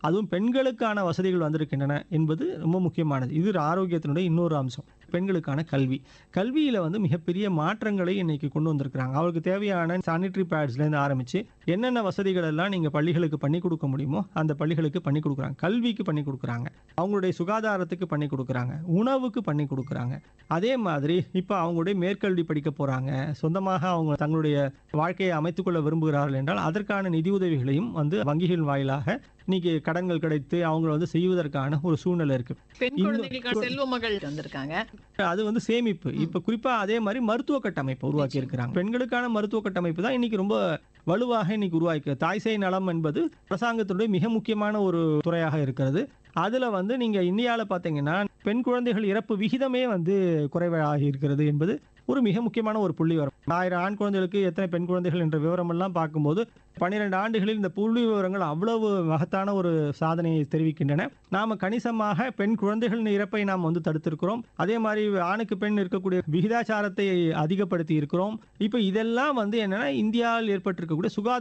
அதுவும் பெண்களுக்கான வசதிகள் வந்திருக்கின்றன என்பது ரொம்ப முக்கியமானது இது ஒரு ஆரோக்கியத்தினுடைய இன்னொரு அம்சம் பெண்களுக்கான கல்வி கல்வியில் வந்து மிகப்பெரிய மாற்றங்களை இன்னைக்கு கொண்டு வந்திருக்கிறாங்க அவருக்கு தேவையான சானிட்டரி பேட்ஸ்லேருந்து ஆரம்பித்து என்னென்ன வசதிகள் எல்லாம் நீங்கள் பள்ளிகளுக்கு பண்ணி கொடுக்க முடியுமோ அந்த பள்ளிகளுக்கு பண்ணி கொடுக்குறாங்க கல்விக்கு பண்ணி கொடுக்குறாங்க அவங்களுடைய சுகாதாரத்துக்கு பண்ணி கொடுக்குறாங்க உணவுக்கு பண்ணி கொடுக்குறாங்க அதே மாதிரி இப்போ அவங்களுடைய மேற்கல்வி படிக்க போகிறாங்க சொந்தமாக அவங்க தங்களுடைய வாழ்க்கையை அமைத்துக்கொள்ள விரும்புகிறார்கள் என்றால் அதற்கான நிதியுதவிகளையும் வந்து வங்கிகள் வாயிலாக இன்னைக்கு கடன்கள் கிடைத்து அவங்க வந்து செய்வதற்கான ஒரு சூழ்நிலை இருக்கு பெண் இன்னும் குழந்தைகளுக்கான செல்வ மகள் வந்திருக்காங்க அது வந்து சேமிப்பு இப்ப குறிப்பா அதே மாதிரி மருத்துவ கட்டமைப்பு உருவாக்கி இருக்கிறாங்க பெண்களுக்கான மருத்துவ கட்டமைப்பு தான் இன்னைக்கு ரொம்ப வலுவாக இன்னைக்கு உருவாக்கி தாய் சேய் நலம் என்பது அரசாங்கத்தினுடைய மிக முக்கியமான ஒரு துறையாக இருக்கிறது அதுல வந்து நீங்க இந்தியாவில் பார்த்தீங்கன்னா பெண் குழந்தைகள் இறப்பு விகிதமே வந்து குறைவாகி இருக்கிறது என்பது ஒரு மிக முக்கியமான ஒரு புள்ளி வரும் ஆயிரம் ஆண் குழந்தைகளுக்கு எத்தனை பெண் குழந்தைகள் என்ற விவரமெல்லாம் பார்க்கும்போது பன்னிரெண்டு ஆண்டுகளில் இந்த புள்ளி விவரங்கள் அவ்வளவு மகத்தான ஒரு சாதனையை தெரிவிக்கின்றன நாம கணிசமாக பெண் குழந்தைகளின் இறப்பை நாம் வந்து தடுத்திருக்கிறோம் அதே மாதிரி ஆணுக்கு பெண் இருக்கக்கூடிய விகிதாச்சாரத்தை அதிகப்படுத்தி இருக்கிறோம் இப்போ இதெல்லாம் வந்து என்னன்னா இந்தியாவில் ஏற்பட்டிருக்கக்கூடிய சுகாதார